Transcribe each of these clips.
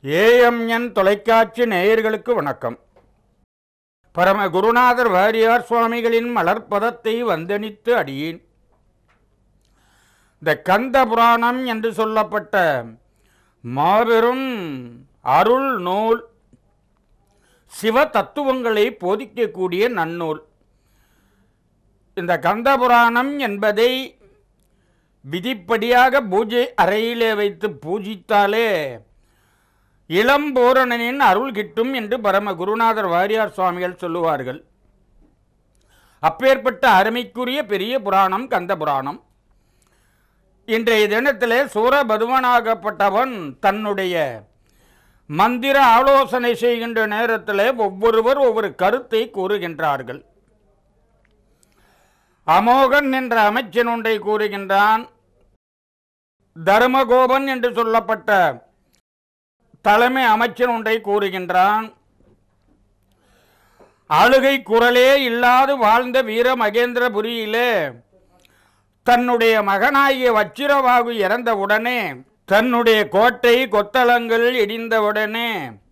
AMN தொலைக்காட்சி நேயர்களுக்கு வணக்கம் பரம குருநாதர் வாரியார் சுவாமிகளின் மலர்ப்பதத்தை வந்தனித்து அடியேன் இந்த கந்த புராணம் என்று சொல்லப்பட்ட மாபெரும் அருள் நூல் சிவ தத்துவங்களை போதிக்கக்கூடிய நன்னூல் இந்த கந்த புராணம் என்பதை விதிப்படியாக பூஜை அறையிலே வைத்து பூஜித்தாலே இளம்பூரணனின் அருள் கிட்டும் என்று பரம குருநாதர் வாரியார் சுவாமிகள் சொல்லுவார்கள் அப்பேற்பட்ட அருமைக்குரிய பெரிய புராணம் கந்த புராணம் இன்றைய தினத்திலே சூரபதுவனாகப்பட்டவன் தன்னுடைய மந்திர ஆலோசனை செய்கின்ற நேரத்திலே ஒவ்வொருவர் ஒவ்வொரு கருத்தை கூறுகின்றார்கள் அமோகன் என்ற அமைச்சன் ஒன்றை கூறுகின்றான் தர்மகோபன் என்று சொல்லப்பட்ட தலைமை அமைச்சன் ஒன்றை கூறுகின்றான் ஆளுகை குரலே இல்லாது வாழ்ந்த வீர மகேந்திரபுரியிலே தன்னுடைய மகனாகிய வச்சிரவாகு இறந்தவுடனே தன்னுடைய கோட்டை கொத்தளங்கள் இடிந்தவுடனே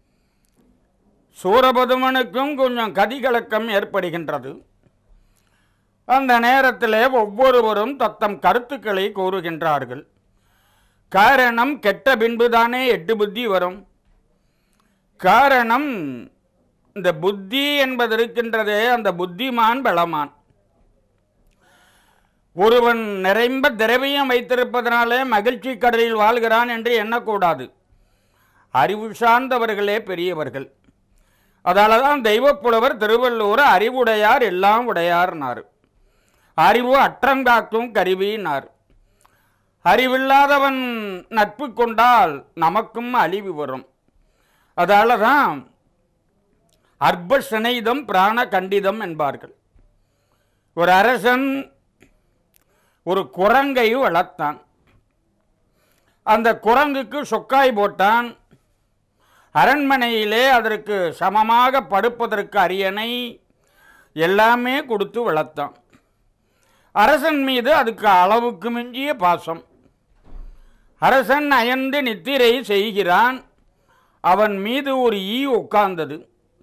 சூரபதுமனுக்கும் கொஞ்சம் கதிகலக்கம் ஏற்படுகின்றது அந்த நேரத்திலே ஒவ்வொருவரும் தத்தம் கருத்துக்களை கூறுகின்றார்கள் காரணம் கெட்ட பின்புதானே எட்டு புத்தி வரும் காரணம் இந்த புத்தி என்பது இருக்கின்றதே அந்த புத்திமான் பலமான் ஒருவன் நிறைம்ப திரவியம் வைத்திருப்பதனாலே மகிழ்ச்சி கடலில் வாழ்கிறான் என்று எண்ணக்கூடாது அறிவு சார்ந்தவர்களே பெரியவர்கள் அதால தான் தெய்வப்புலவர் திருவள்ளூர் அறிவுடையார் எல்லாம் உடையார்னார் அறிவு அற்றங்காக்கும் கருவினார் அறிவில்லாதவன் நட்பு கொண்டால் நமக்கும் அழிவு வரும் அதால தான் அற்ப சினைதம் பிராண கண்டிதம் என்பார்கள் ஒரு அரசன் ஒரு குரங்கை வளர்த்தான் அந்த குரங்குக்கு சொக்காய் போட்டான் அரண்மனையிலே அதற்கு சமமாக படுப்பதற்கு அரியணை எல்லாமே கொடுத்து வளர்த்தான் அரசன் மீது அதுக்கு அளவுக்கு மிஞ்சிய பாசம் அரசன் அயர்ந்து நித்திரை செய்கிறான் அவன் மீது ஒரு ஈ உட்கார்ந்தது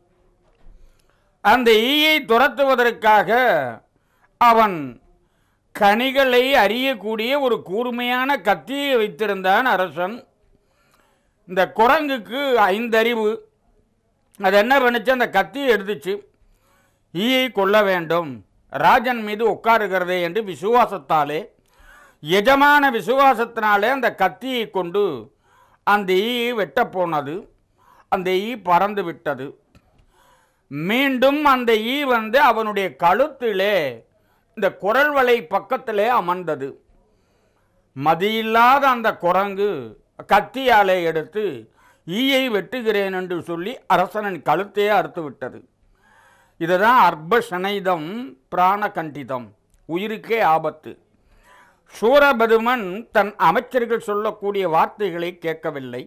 அந்த ஈயை துரத்துவதற்காக அவன் கனிகளை அறியக்கூடிய ஒரு கூர்மையான கத்தியை வைத்திருந்தான் அரசன் இந்த குரங்குக்கு ஐந்தறிவு அது என்ன பண்ணுச்சு அந்த கத்தியை எடுத்துச்சு ஈயை கொல்ல வேண்டும் ராஜன் மீது உட்காருகிறதே என்று விசுவாசத்தாலே எஜமான விசுவாசத்தினாலே அந்த கத்தியை கொண்டு அந்த ஈயை வெட்ட போனது அந்த ஈ பறந்து விட்டது மீண்டும் அந்த ஈ வந்து அவனுடைய கழுத்திலே இந்த குரல் வலை பக்கத்திலே அமர்ந்தது மதியில்லாத அந்த குரங்கு கத்தியாலே எடுத்து ஈயை வெட்டுகிறேன் என்று சொல்லி அரசனின் கழுத்தையே அறுத்து விட்டது இதுதான் அர்ப்ப சனைதம் பிராண கண்டிதம் உயிருக்கே ஆபத்து சூரபதுமன் தன் அமைச்சர்கள் சொல்லக்கூடிய வார்த்தைகளை கேட்கவில்லை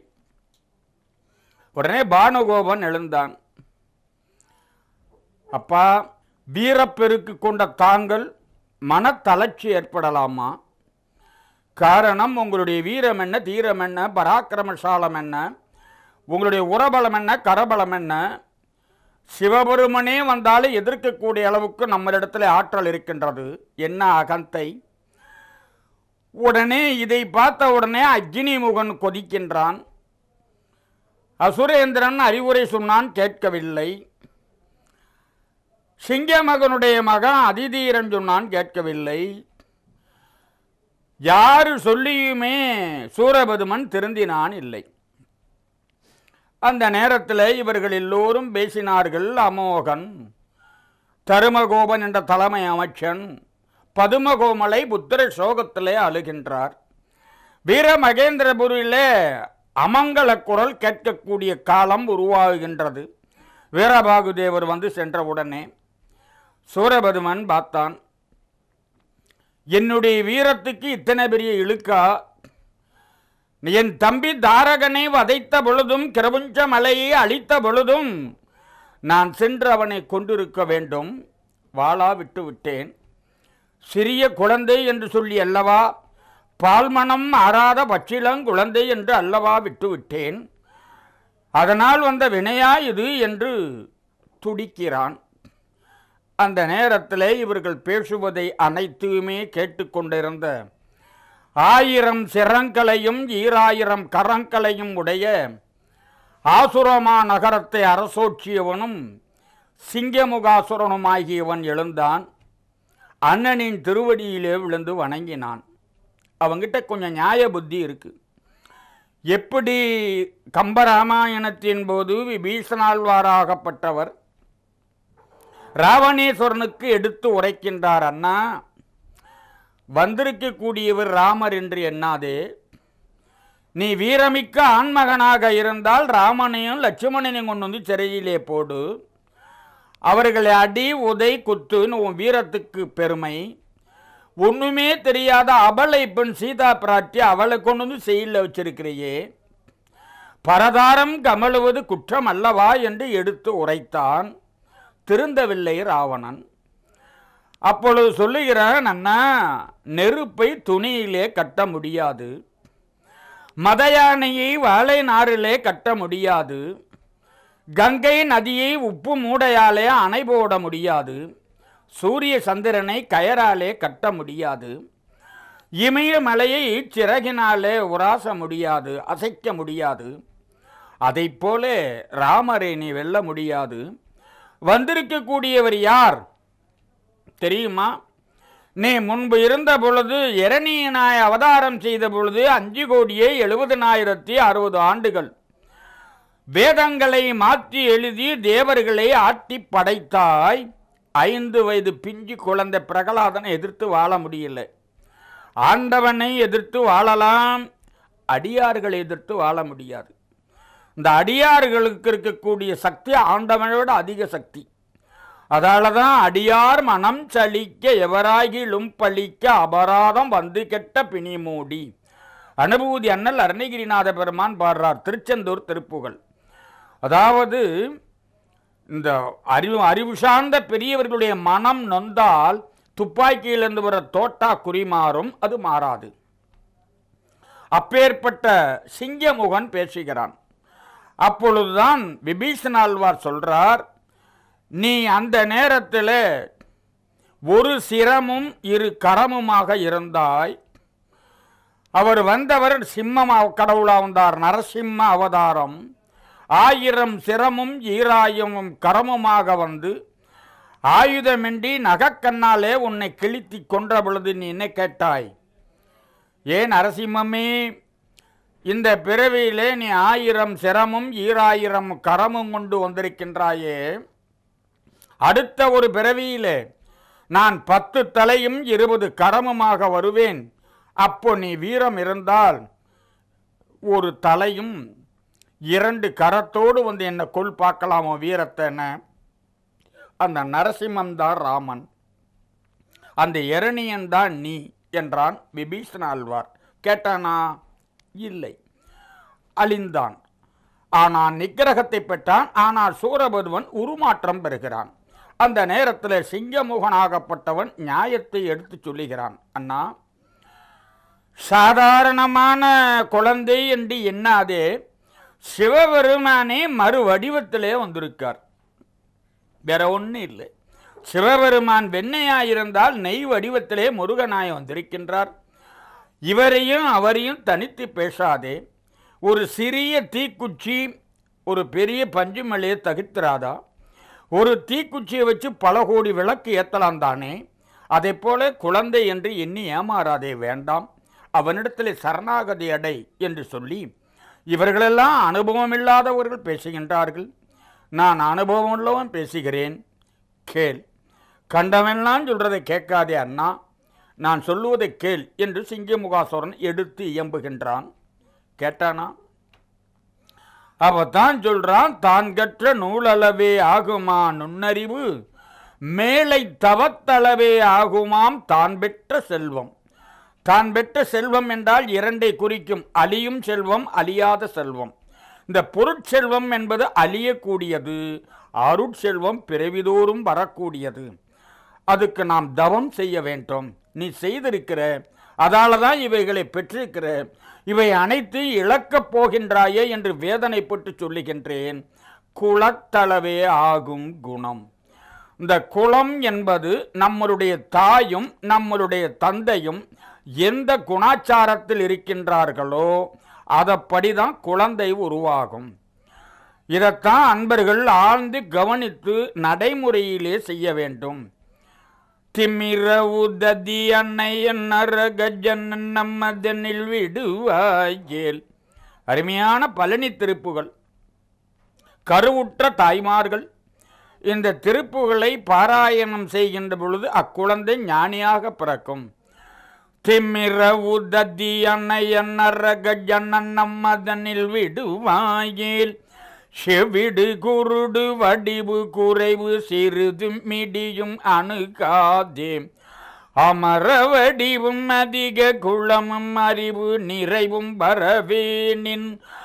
உடனே பானுகோபன் எழுந்தான் அப்பா வீரப்பெருக்கு கொண்ட தாங்கள் மனத்தளர்ச்சி ஏற்படலாமா காரணம் உங்களுடைய வீரம் என்ன தீரம் என்ன பராக்கிரமசாலம் என்ன உங்களுடைய உரபலம் என்ன கரபலம் என்ன சிவபெருமனே வந்தாலும் எதிர்க்கக்கூடிய அளவுக்கு நம்மளிடத்தில் ஆற்றல் இருக்கின்றது என்ன அகந்தை உடனே இதை பார்த்த உடனே அக்னி முகன் கொதிக்கின்றான் அசுரேந்திரன் அறிவுரை சொன்னான் கேட்கவில்லை சிங்கமகனுடைய மகன் அதிதீரன் சொன்னான் கேட்கவில்லை யாரு சொல்லியுமே சூரபதுமன் திருந்தினான் இல்லை அந்த நேரத்தில் இவர்கள் எல்லோரும் பேசினார்கள் அமோகன் தருமகோபன் என்ற தலைமை அமைச்சன் பதுமகோமலை புத்திர சோகத்திலே அழுகின்றார் வீர மகேந்திரபுரியிலே அமங்கல குரல் கேட்கக்கூடிய காலம் உருவாகுகின்றது வீரபாகு தேவர் வந்து சென்றவுடனே சூரபதுமன் பார்த்தான் என்னுடைய வீரத்துக்கு இத்தனை பெரிய இழுக்கா என் தம்பி தாரகனை வதைத்த பொழுதும் கிரபுஞ்ச மலையை அழித்த பொழுதும் நான் சென்று அவனை கொண்டிருக்க வேண்டும் வாளா விட்டு விட்டேன் சிறிய குழந்தை என்று சொல்லி அல்லவா பால்மணம் ஆறாத பச்சிளங் குழந்தை என்று அல்லவா விட்டுவிட்டேன் அதனால் வந்த வினையா இது என்று துடிக்கிறான் அந்த நேரத்திலே இவர்கள் பேசுவதை அனைத்துமே கேட்டுக்கொண்டிருந்த ஆயிரம் சிரங்களையும் ஈராயிரம் கரங்களையும் உடைய ஆசுரமா நகரத்தை அரசோற்றியவனும் சிங்கமுகாசுரனுமாகியவன் எழுந்தான் அண்ணனின் திருவடியிலே விழுந்து வணங்கினான் அவங்கிட்ட கொஞ்சம் நியாய புத்தி இருக்கு எப்படி கம்பராமாயணத்தின் போது விபீஷணாழ்வாராகப்பட்டவர் ராவணேஸ்வரனுக்கு எடுத்து உரைக்கின்றார் அண்ணா வந்திருக்கக்கூடியவர் ராமர் என்று எண்ணாதே நீ வீரமிக்க ஆண்மகனாக இருந்தால் ராமனையும் லட்சுமணனையும் கொண்டு வந்து சிறையிலே போடு அவர்களை அடி உதை குத்துன்னு உன் வீரத்துக்கு பெருமை ஒண்ணுமே தெரியாத அபலை பெண் சீதா பிராட்டி அவளை கொண்டு வந்து செயலில் வச்சிருக்கிறையே பரதாரம் கமழுவது குற்றம் அல்லவா என்று எடுத்து உரைத்தான் திருந்தவில்லை ராவணன் அப்பொழுது சொல்லுகிறான் அண்ணா நெருப்பை துணியிலே கட்ட முடியாது மத யானையை வாழை நாரிலே கட்ட முடியாது கங்கை நதியை உப்பு மூடையாலே அணை போட முடியாது சூரிய சந்திரனை கயராலே கட்ட முடியாது இமயமலையை சிறகினாலே உராச முடியாது அசைக்க முடியாது அதைப் போல ராமரை நீ வெல்ல முடியாது வந்திருக்கக்கூடியவர் யார் தெரியுமா நீ முன்பு இருந்த பொழுது இரணியனாய் அவதாரம் செய்த பொழுது அஞ்சு கோடியே எழுபதனாயிரத்தி அறுபது ஆண்டுகள் வேதங்களை மாற்றி எழுதி தேவர்களை ஆட்டி படைத்தாய் ஐந்து வயது பிஞ்சு குழந்தை பிரகலாதனை எதிர்த்து வாழ முடியல ஆண்டவனை எதிர்த்து வாழலாம் அடியார்களை எதிர்த்து வாழ முடியாது இந்த அடியார்களுக்கு இருக்கக்கூடிய சக்தி ஆண்டவனோட அதிக சக்தி அதால தான் அடியார் மனம் சலிக்க எவராகிலும் பழிக்க அபராதம் வந்து கெட்ட பிணி மூடி அனுபூதி அண்ணல் அருணகிரிநாத பெருமான் பாடுறார் திருச்செந்தூர் திருப்புகழ் அதாவது இந்த அறிவு அறிவு சார்ந்த பெரியவர்களுடைய மனம் நொந்தால் துப்பாக்கியிலிருந்து வர தோட்டா குறிமாறும் அது மாறாது அப்பேற்பட்ட சிங்கமுகன் பேசுகிறான் அப்பொழுதுதான் விபீஷண ஆழ்வார் சொல்றார் நீ அந்த நேரத்தில் ஒரு சிரமும் இரு கரமுமாக இருந்தாய் அவர் வந்தவர் சிம்மம் கடவுளா வந்தார் நரசிம்ம அவதாரம் ஆயிரம் சிரமும் ஈராயிரமும் கரமுமாக வந்து ஆயுதமின்றி நகக்கண்ணாலே உன்னை கிழித்தி கொன்ற பொழுது நீ என்ன கேட்டாய் ஏன் நரசிம்மமே இந்த பிறவியிலே நீ ஆயிரம் சிரமும் ஈராயிரம் கரமும் கொண்டு வந்திருக்கின்றாயே அடுத்த ஒரு பிறவியிலே நான் பத்து தலையும் இருபது கரமுமாக வருவேன் அப்போ நீ வீரம் இருந்தால் ஒரு தலையும் இரண்டு கரத்தோடு வந்து என்னை கொல் பார்க்கலாமோ வீரத்தைன்னு அந்த நரசிம்மன் தான் ராமன் அந்த இரணியன் தான் நீ என்றான் விபீஷண ஆழ்வார் கேட்டானா இல்லை அழிந்தான் ஆனால் நிக்கிரகத்தை பெற்றான் ஆனால் சூரபதுவன் உருமாற்றம் பெறுகிறான் அந்த நேரத்தில் சிங்கமுகனாகப்பட்டவன் நியாயத்தை எடுத்து சொல்லுகிறான் அண்ணா சாதாரணமான குழந்தை என்று எண்ணாதே சிவபெருமானே மறு வடிவத்திலே வந்திருக்கார் வேற ஒன்றும் இல்லை சிவபெருமான் வெண்ணையாயிருந்தால் நெய் வடிவத்திலே முருகனாய் வந்திருக்கின்றார் இவரையும் அவரையும் தனித்து பேசாதே ஒரு சிறிய தீக்குச்சி ஒரு பெரிய பஞ்சுமலையை தகித்திராதா ஒரு தீக்குச்சியை வச்சு பல கோடி விளக்கு ஏத்தலாம் தானே அதே போல குழந்தை என்று எண்ணி ஏமாறாதே வேண்டாம் அவனிடத்தில் சரணாகதி அடை என்று சொல்லி இவர்களெல்லாம் அனுபவம் இல்லாதவர்கள் பேசுகின்றார்கள் நான் அனுபவம் உள்ளவன் பேசுகிறேன் கேள் கண்டவன்லாம் சொல்றதை கேட்காதே அண்ணா நான் சொல்லுவதை கேள் என்று சிங்கமுகாசுரன் எடுத்து இயம்புகின்றான் கேட்டானா அவத்தான் சொல்றான் தான் கற்ற நூலளவே ஆகுமா நுண்ணறிவு மேலை தவத்தளவே ஆகுமாம் தான் பெற்ற செல்வம் தான் பெற்ற செல்வம் என்றால் இரண்டை குறிக்கும் அழியும் செல்வம் அழியாத செல்வம் இந்த பொருட்செல்வம் என்பது அழியக்கூடியது அருட்செல்வம் பிறவிதோறும் வரக்கூடியது அதுக்கு நாம் தவம் செய்ய வேண்டும் நீ செய்திருக்கிற அதால தான் இவைகளை பெற்றிருக்கிற இவை அனைத்து இழக்கப் போகின்றாயே என்று வேதனைப்பட்டு சொல்லுகின்றேன் குலத்தளவே ஆகும் குணம் இந்த குலம் என்பது நம்மளுடைய தாயும் நம்மளுடைய தந்தையும் எந்த குணாச்சாரத்தில் இருக்கின்றார்களோ அதப்படிதான் குழந்தை உருவாகும் இதைத்தான் அன்பர்கள் ஆழ்ந்து கவனித்து நடைமுறையிலே செய்ய வேண்டும் திமிர உததி அன்னை நரகஜன் நம்மதனில் விடுவாயேல் அருமையான பழனி திருப்புகள் கருவுற்ற தாய்மார்கள் இந்த திருப்புகளை பாராயணம் செய்கின்ற பொழுது அக்குழந்தை ஞானியாக பிறக்கும் திமிர உததி அன்னைய நரகஜன் நம்மதனில் விடுவாயேல் செவிடு குருடு வடிவு குறைவு சிறிது மிடியும் அணுகாதே அமர வடிவும் அதிக குளமும் அறிவு நிறைவும் வரவேனின்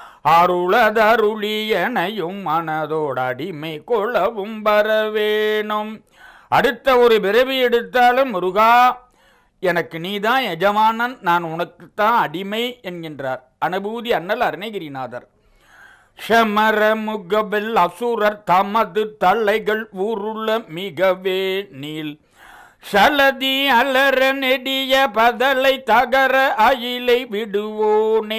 அருளதருளியனையும் மனதோடு அடிமை கொளவும் வரவேணும் அடுத்த ஒரு பிறவி எடுத்தாலும் முருகா எனக்கு நீதான் எஜமானன் நான் உனக்குத்தான் அடிமை என்கின்றார் அனுபூதி அண்ணல் அருணகிரிநாதர் ஷமர முகபில் அசுரர் தமது தலைகள் உருள மிகவே நீல் சலதி அலற நெடிய பதலை தகர அயிலை விடுவோனே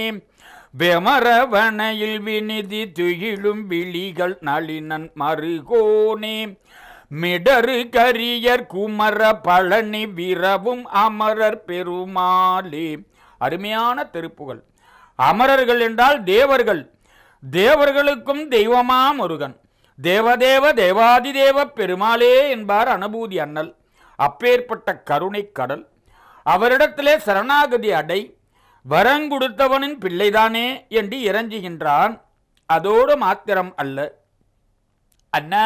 வெமரவனையில் வினிதி துயிலும் விழிகள் நளினன் மருகோனே மிடரு கரியர் குமர பழனி விரவும் அமரர் பெருமாளே அருமையான திருப்புகள் அமரர்கள் என்றால் தேவர்கள் தேவர்களுக்கும் தெய்வமா முருகன் தேவதேவ தேவாதிதேவ பெருமாளே என்பார் அனுபூதி அண்ணல் அப்பேற்பட்ட கருணை கடல் அவரிடத்திலே சரணாகதி அடை வரங்குடுத்தவனின் பிள்ளைதானே என்று இறஞ்சுகின்றான் அதோடு மாத்திரம் அல்ல அண்ணா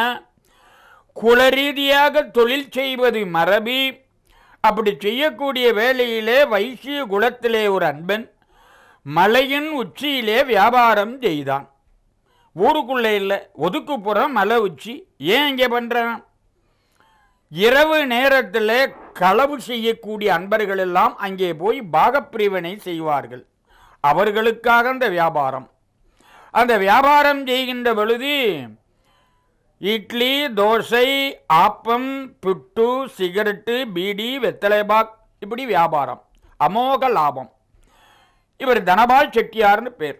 குலரீதியாக தொழில் செய்வது மரபி அப்படி செய்யக்கூடிய வேளையிலே வைசிய குலத்திலே ஒரு அன்பன் மலையின் உச்சியிலே வியாபாரம் செய்தான் ஊருக்குள்ளே இல்லை ஒதுக்குப்புறம் மலை உச்சி ஏன் இங்கே பண்ணுறான் இரவு நேரத்தில் களவு செய்யக்கூடிய அன்பர்கள் எல்லாம் அங்கே போய் பாகப்பிரிவினை செய்வார்கள் அவர்களுக்காக அந்த வியாபாரம் அந்த வியாபாரம் செய்கின்ற பொழுது இட்லி தோசை ஆப்பம் புட்டு சிகரெட்டு பீடி வெத்தலைபாக் இப்படி வியாபாரம் அமோக லாபம் இவர் தனபால் செட்டியார்னு பேர்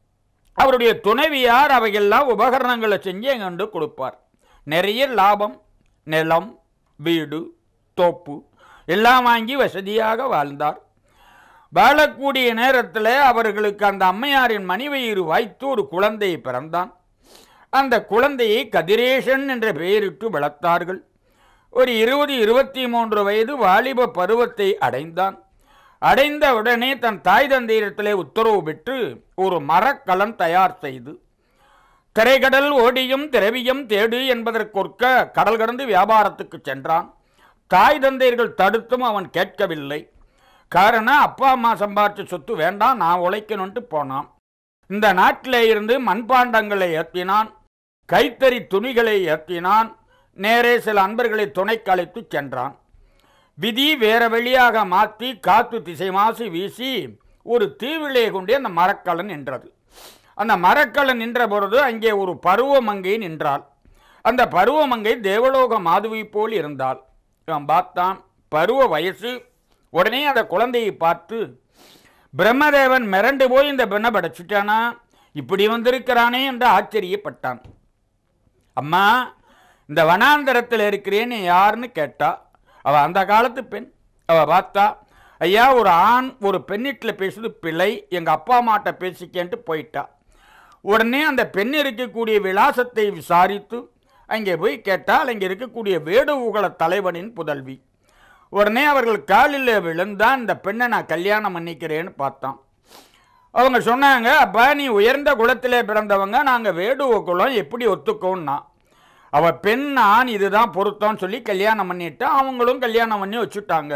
அவருடைய துணைவியார் அவையெல்லாம் உபகரணங்களை செஞ்சு எங்கண்டு கொடுப்பார் நிறைய லாபம் நிலம் வீடு தோப்பு எல்லாம் வாங்கி வசதியாக வாழ்ந்தார் வாழக்கூடிய நேரத்தில் அவர்களுக்கு அந்த அம்மையாரின் மணிவயிறு வாய்த்து ஒரு குழந்தை பிறந்தான் அந்த குழந்தையை கதிரேசன் என்ற பெயரிட்டு வளர்த்தார்கள் ஒரு இருபது இருபத்தி மூன்று வயது வாலிப பருவத்தை அடைந்தான் அடைந்த உடனே தன் தாய் தந்தையிடத்திலே உத்தரவு பெற்று ஒரு மரக்கலன் தயார் செய்து திரைக்கடல் ஓடியும் திரவியம் தேடு என்பதற்கொற்க கடல் கடந்து வியாபாரத்துக்கு சென்றான் தாய் தந்தையர்கள் தடுத்தும் அவன் கேட்கவில்லை காரணம் அப்பா அம்மா சம்பாதிச்ச சொத்து வேண்டாம் நான் உழைக்கணும்ட்டு போனான் இந்த நாட்டிலே இருந்து மண்பாண்டங்களை ஏற்றினான் கைத்தறி துணிகளை ஏற்றினான் நேரே சில அன்பர்களை துணைக்கு அழைத்து சென்றான் விதி வேற வழியாக மாற்றி காத்து திசை மாசி வீசி ஒரு தீவிலே கொண்டே அந்த மரக்கலன் நின்றது அந்த மரக்கலன் நின்ற பொழுது அங்கே ஒரு பருவமங்கை நின்றாள் அந்த பருவமங்கை தேவலோக மாதுவை போல் இருந்தாள் இவன் பார்த்தான் பருவ வயசு உடனே அந்த குழந்தையை பார்த்து பிரம்மதேவன் மிரண்டு போய் இந்த பெண்ணை படைச்சிட்டானா இப்படி வந்திருக்கிறானே என்று ஆச்சரியப்பட்டான் அம்மா இந்த வனாந்தரத்தில் இருக்கிறேன்னு யாருன்னு கேட்டா அவ அந்த காலத்து பெண் அவ பார்த்தா ஐயா ஒரு ஆண் ஒரு பெண்ணிட்டில் பேசுது பிள்ளை எங்கள் அப்பா அம்மாட்ட பேசிக்கன்ட்டு போயிட்டா உடனே அந்த பெண் இருக்கக்கூடிய விலாசத்தை விசாரித்து அங்கே போய் கேட்டால் அங்கே இருக்கக்கூடிய வேடுகுல தலைவனின் புதல்வி உடனே அவர்கள் காலில் விழுந்தா இந்த பெண்ணை நான் கல்யாணம் பண்ணிக்கிறேன்னு பார்த்தான் அவங்க சொன்னாங்க அப்பா நீ உயர்ந்த குலத்திலே பிறந்தவங்க நாங்கள் வேடுவ குலம் எப்படி ஒத்துக்கோன்னா அவ பெண் ஆண் இதுதான் பொருத்தம்னு சொல்லி கல்யாணம் பண்ணிட்டு அவங்களும் கல்யாணம் பண்ணி வச்சுட்டாங்க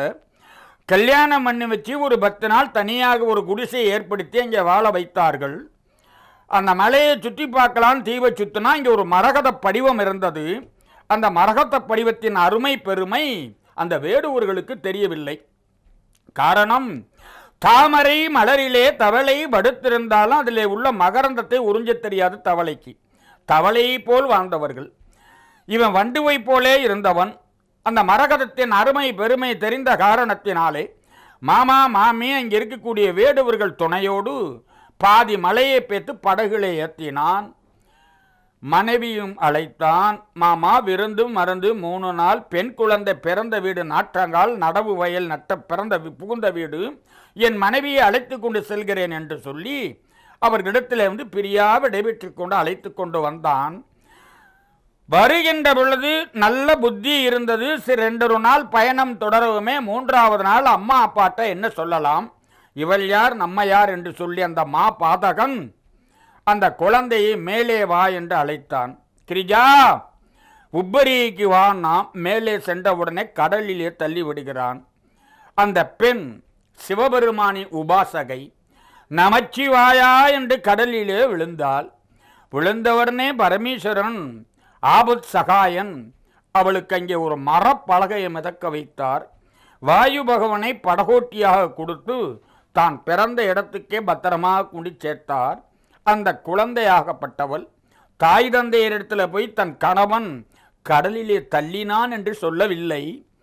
கல்யாணம் பண்ணி வச்சு ஒரு பத்து நாள் தனியாக ஒரு குடிசையை ஏற்படுத்தி அங்கே வாழ வைத்தார்கள் அந்த மலையை சுற்றி பார்க்கலாம் தீவை சுத்தினா இங்கே ஒரு மரகத படிவம் இருந்தது அந்த மரகத படிவத்தின் அருமை பெருமை அந்த வேடுவர்களுக்கு தெரியவில்லை காரணம் தாமரை மலரிலே தவளை படுத்திருந்தாலும் அதிலே உள்ள மகரந்தத்தை உறிஞ்சத் தெரியாது தவளைக்கு தவளையை போல் வாழ்ந்தவர்கள் இவன் வண்டுவை போலே இருந்தவன் அந்த மரகதத்தின் அருமை பெருமை தெரிந்த காரணத்தினாலே மாமா மாமி அங்கே இருக்கக்கூடிய வேடுவர்கள் துணையோடு பாதி மலையை பேத்து படகுகளை ஏற்றினான் மனைவியும் அழைத்தான் மாமா விருந்து மறந்து மூணு நாள் பெண் குழந்தை பிறந்த வீடு நாற்றங்கால் நடவு வயல் நட்ட பிறந்த வி- புகுந்த வீடு என் மனைவியை அழைத்து கொண்டு செல்கிறேன் என்று சொல்லி அவர்களிடத்திலிருந்து பிரியா விடைபெற்று கொண்டு அழைத்து கொண்டு வந்தான் வருகின்ற பொழுது நல்ல புத்தி இருந்தது சரி ரெண்டு ஒரு நாள் பயணம் தொடரவுமே மூன்றாவது நாள் அம்மா அப்பாட்ட என்ன சொல்லலாம் இவள் யார் நம்ம யார் என்று சொல்லி அந்த மா பாதகன் அந்த குழந்தையை மேலே வா என்று அழைத்தான் கிரிஜா உப்பரிக்கு வான்னா மேலே சென்றவுடனே கடலிலே தள்ளி விடுகிறான் அந்த பெண் சிவபெருமானின் உபாசகை நமச்சிவாயா என்று கடலிலே விழுந்தாள் விழுந்தவுடனே பரமேஸ்வரன் ஆபத் சகாயன் அவளுக்கு அங்கே ஒரு மரப்பலகையை மிதக்க வைத்தார் வாயு பகவானை படகோட்டியாக கொடுத்து தான் பிறந்த இடத்துக்கே பத்திரமாக கொண்டு சேர்த்தார் அந்த குழந்தையாகப்பட்டவள் தாய் தந்தையரிடத்தில் போய் தன் கணவன் கடலிலே தள்ளினான் என்று சொல்லவில்லை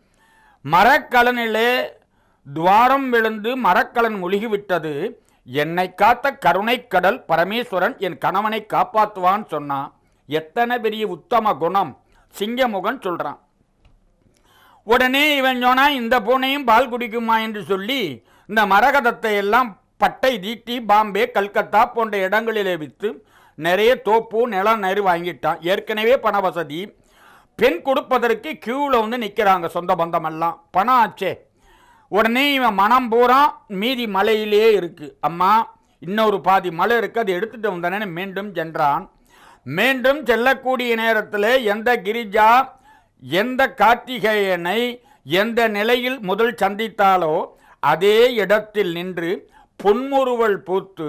மரக்கலனிலே துவாரம் விழுந்து மரக்கலன் முழுகிவிட்டது என்னை காத்த கருணைக்கடல் பரமேஸ்வரன் என் கணவனை காப்பாற்றுவான் சொன்னான் எத்தனை பெரிய உத்தம குணம் சிங்கமுகன் சொல்றான் உடனே இவன் சொன்னா இந்த பூனையும் பால் குடிக்குமா என்று சொல்லி இந்த மரகதத்தை எல்லாம் பட்டை தீட்டி பாம்பே கல்கத்தா போன்ற இடங்களிலே விற்று நிறைய தோப்பு நிலம் நெறி வாங்கிட்டான் ஏற்கனவே பண வசதி பெண் கொடுப்பதற்கு கியூவில் வந்து நிற்கிறாங்க சொந்த பந்தமெல்லாம் பணம் ஆச்சே உடனே இவன் மனம் பூரா மீதி மலையிலேயே இருக்கு அம்மா இன்னொரு பாதி மலை இருக்கு அதை எடுத்துட்டு வந்தனே மீண்டும் சென்றான் மீண்டும் செல்லக்கூடிய நேரத்தில் எந்த கிரிஜா எந்த கார்த்திகேயனை எந்த நிலையில் முதல் சந்தித்தாலோ அதே இடத்தில் நின்று புன்முறுவல் பூத்து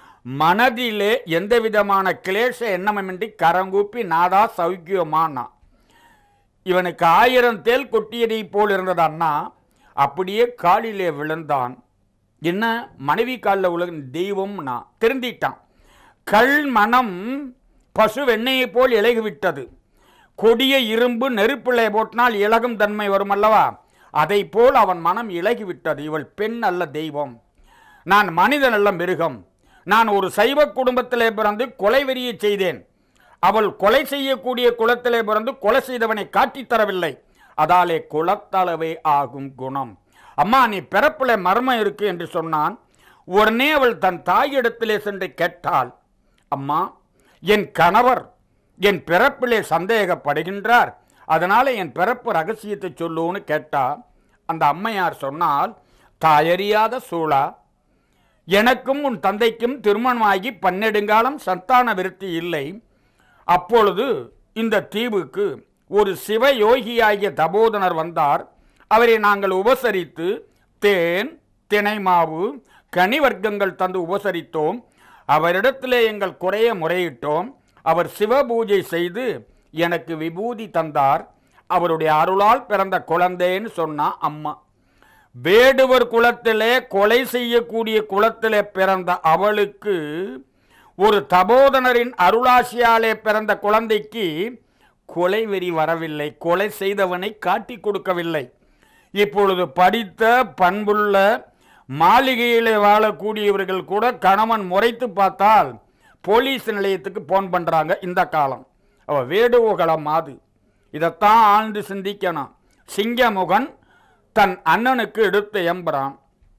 மனதிலே எந்த விதமான கிளேச எண்ணமின்றி கரங்கூப்பி நாதா சௌக்கியமானா இவனுக்கு ஆயிரம் தேல் கொட்டியதை போல் இருந்தது அண்ணா அப்படியே காலிலே விழுந்தான் என்ன மனைவி காலில் உலக தெய்வம் நான் திருந்திட்டான் கல் மனம் பசு வெண்ணெயை போல் இலகிவிட்டது கொடிய இரும்பு நெருப்பிலே போட்டினால் இலகும் தன்மை வரும் அல்லவா அதை போல் அவன் மனம் இலகிவிட்டது இவள் பெண் அல்ல தெய்வம் நான் மனிதன் அல்ல மிருகம் நான் ஒரு சைவ குடும்பத்திலே பிறந்து கொலை வெறியை செய்தேன் அவள் கொலை செய்யக்கூடிய குலத்திலே பிறந்து கொலை செய்தவனை காட்டித் தரவில்லை அதாலே குலத்தளவே ஆகும் குணம் அம்மா நீ பிறப்பில மர்மம் இருக்கு என்று சொன்னான் உடனே அவள் தன் தாயிடத்திலே சென்று கேட்டாள் அம்மா என் கணவர் என் பிறப்பிலே சந்தேகப்படுகின்றார் அதனால என் பிறப்பு ரகசியத்தை சொல்லுன்னு கேட்டா அந்த அம்மையார் சொன்னால் தாயறியாத சூழா எனக்கும் உன் தந்தைக்கும் திருமணமாகி பன்னெடுங்காலம் சந்தான விருத்தி இல்லை அப்பொழுது இந்த தீவுக்கு ஒரு சிவ யோகியாகிய தபோதனர் வந்தார் அவரை நாங்கள் உபசரித்து தேன் தினைமாவு கனி வர்க்கங்கள் தந்து உபசரித்தோம் அவரிடத்திலே எங்கள் குறைய முறையிட்டோம் அவர் சிவ பூஜை செய்து எனக்கு விபூதி தந்தார் அவருடைய அருளால் பிறந்த குழந்தைன்னு சொன்னா அம்மா வேடுவர் குலத்திலே கொலை செய்யக்கூடிய குலத்திலே பிறந்த அவளுக்கு ஒரு தபோதனரின் அருளாசியாலே பிறந்த குழந்தைக்கு கொலை வெறி வரவில்லை கொலை செய்தவனை காட்டி கொடுக்கவில்லை இப்பொழுது படித்த பண்புள்ள மாளிகையிலே வாழக்கூடியவர்கள் கூட கணவன் முறைத்து பார்த்தால் போலீஸ் நிலையத்துக்கு போன் பண்றாங்க இந்த காலம் அவ வேடுவோகலம் மாது இதைத்தான் ஆழ்ந்து சிந்திக்கணும் சிங்கமுகன் தன் அண்ணனுக்கு எடுத்து எம்புறான்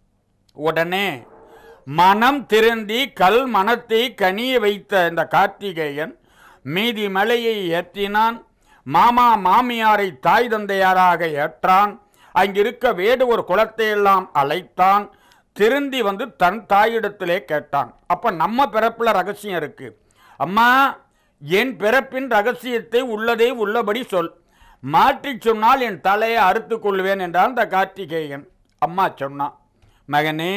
உடனே மனம் திருந்தி கல் மனத்தை கனிய வைத்த இந்த கார்த்திகேயன் மீதி மலையை ஏற்றினான் மாமா மாமியாரை தாய் தந்தையாராக ஏற்றான் அங்கிருக்க வேடு ஒரு குலத்தையெல்லாம் அழைத்தான் திருந்தி வந்து தன் தாயிடத்திலே கேட்டான் அப்ப நம்ம பிறப்புல ரகசியம் இருக்கு அம்மா என் பிறப்பின் ரகசியத்தை உள்ளதே உள்ளபடி சொல் மாற்றி சொன்னால் என் தலையை அறுத்துக் கொள்வேன் என்றான் அந்த கார்த்திகேயன் அம்மா சொன்னான் மகனே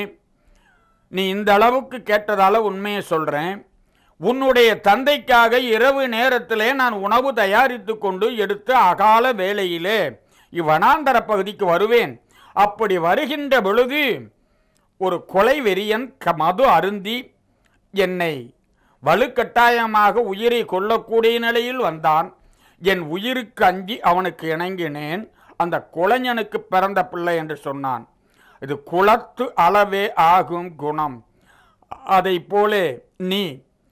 நீ இந்த அளவுக்கு கேட்டதால உண்மையை சொல்றேன் உன்னுடைய தந்தைக்காக இரவு நேரத்திலே நான் உணவு தயாரித்து கொண்டு எடுத்து அகால வேளையிலே இவ்வனாந்தர பகுதிக்கு வருவேன் அப்படி வருகின்ற பொழுது ஒரு கொலை வெறியன் க மது அருந்தி என்னை வலுக்கட்டாயமாக உயிரை கொல்லக்கூடிய நிலையில் வந்தான் என் உயிருக்கு அஞ்சி அவனுக்கு இணங்கினேன் அந்த குளைஞனுக்கு பிறந்த பிள்ளை என்று சொன்னான் இது குலத்து அளவே ஆகும் குணம் அதை போலே நீ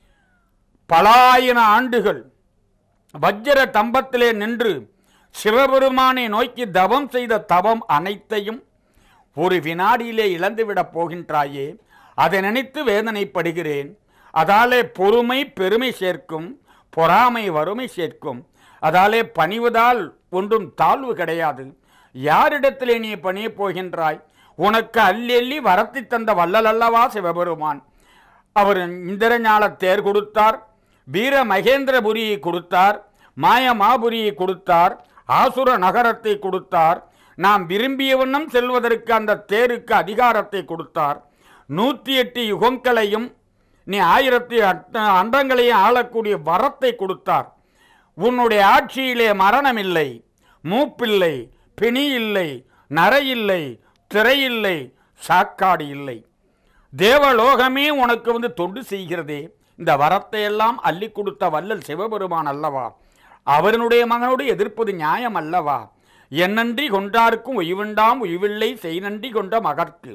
பலாயிரம் ஆண்டுகள் வஜ்ர தம்பத்திலே நின்று சிவபெருமானை நோக்கி தவம் செய்த தவம் அனைத்தையும் ஒரு வினாடியிலே இழந்துவிடப் போகின்றாயே அதை நினைத்து வேதனைப்படுகிறேன் அதாலே பொறுமை பெருமை சேர்க்கும் பொறாமை வறுமை சேர்க்கும் அதாலே பணிவதால் ஒன்றும் தாழ்வு கிடையாது யாரிடத்திலே நீ பணியப் போகின்றாய் உனக்கு அள்ளி அள்ளி வரத்தி தந்த வள்ளல் அல்லவா சிவபெருமான் அவர் இந்திரஞால தேர் கொடுத்தார் வீர மகேந்திரபுரியை கொடுத்தார் மாயமாபுரியை கொடுத்தார் ஆசுர நகரத்தை கொடுத்தார் நாம் விரும்பிய வண்ணம் செல்வதற்கு அந்த தேருக்கு அதிகாரத்தை கொடுத்தார் நூற்றி எட்டு யுகங்களையும் நீ ஆயிரத்தி அட்ட- அண்டங்களையும் ஆளக்கூடிய வரத்தை கொடுத்தார் உன்னுடைய ஆட்சியிலே மரணம் இல்லை மூப்பில்லை பிணி இல்லை நரை இல்லை திரையில்லை சாக்காடு இல்லை தேவலோகமே உனக்கு வந்து தொண்டு செய்கிறதே இந்த வரத்தை எல்லாம் அள்ளி கொடுத்த வல்லல் சிவபெருமான் அல்லவா அவரனுடைய மகனோடு எதிர்ப்பது நியாயம் அல்லவா என்னன்றி கொண்டார்க்கும் உய்வுண்டாம் உய்வில்லை செய் நன்றி கொண்ட மகற்கு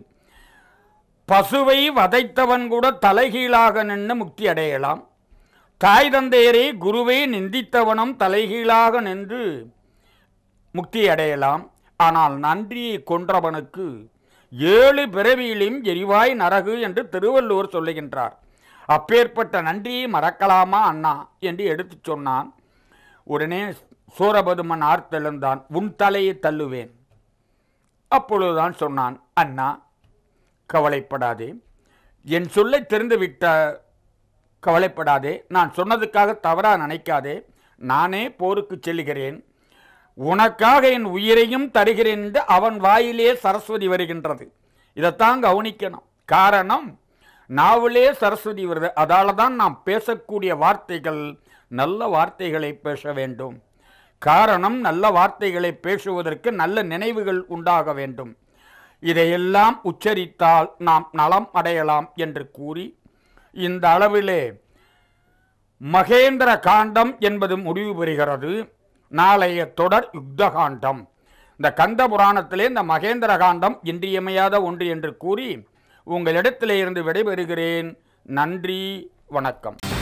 பசுவை வதைத்தவன் கூட தலைகீழாக நின்று முக்தி அடையலாம் தாய் தந்தையரே குருவை நிந்தித்தவனும் தலைகீழாக நின்று முக்தி அடையலாம் ஆனால் நன்றியை கொன்றவனுக்கு ஏழு பிறவியிலும் எரிவாய் நரகு என்று திருவள்ளுவர் சொல்லுகின்றார் அப்பேற்பட்ட நன்றியை மறக்கலாமா அண்ணா என்று எடுத்துச் சொன்னான் உடனே சூரபதுமன் ஆர்த்தெழுந்தான் உன் தலையை தள்ளுவேன் அப்பொழுதுதான் சொன்னான் அண்ணா கவலைப்படாதே என் சொல்லை தெரிந்துவிட்ட கவலைப்படாதே நான் சொன்னதுக்காக தவறாக நினைக்காதே நானே போருக்கு செல்கிறேன் உனக்காக என் உயிரையும் தருகிறேன் என்று அவன் வாயிலே சரஸ்வதி வருகின்றது இதைத்தான் கவனிக்கணும் காரணம் நாவலே சரஸ்வதி வருது அதால தான் நாம் பேசக்கூடிய வார்த்தைகள் நல்ல வார்த்தைகளை பேச வேண்டும் காரணம் நல்ல வார்த்தைகளை பேசுவதற்கு நல்ல நினைவுகள் உண்டாக வேண்டும் இதையெல்லாம் உச்சரித்தால் நாம் நலம் அடையலாம் என்று கூறி இந்த அளவிலே மகேந்திர காண்டம் என்பது முடிவு பெறுகிறது நாளைய தொடர் யுத்த காண்டம் இந்த கந்த புராணத்திலே இந்த மகேந்திர காண்டம் இன்றியமையாத ஒன்று என்று கூறி உங்களிடத்திலே இருந்து விடைபெறுகிறேன் நன்றி வணக்கம்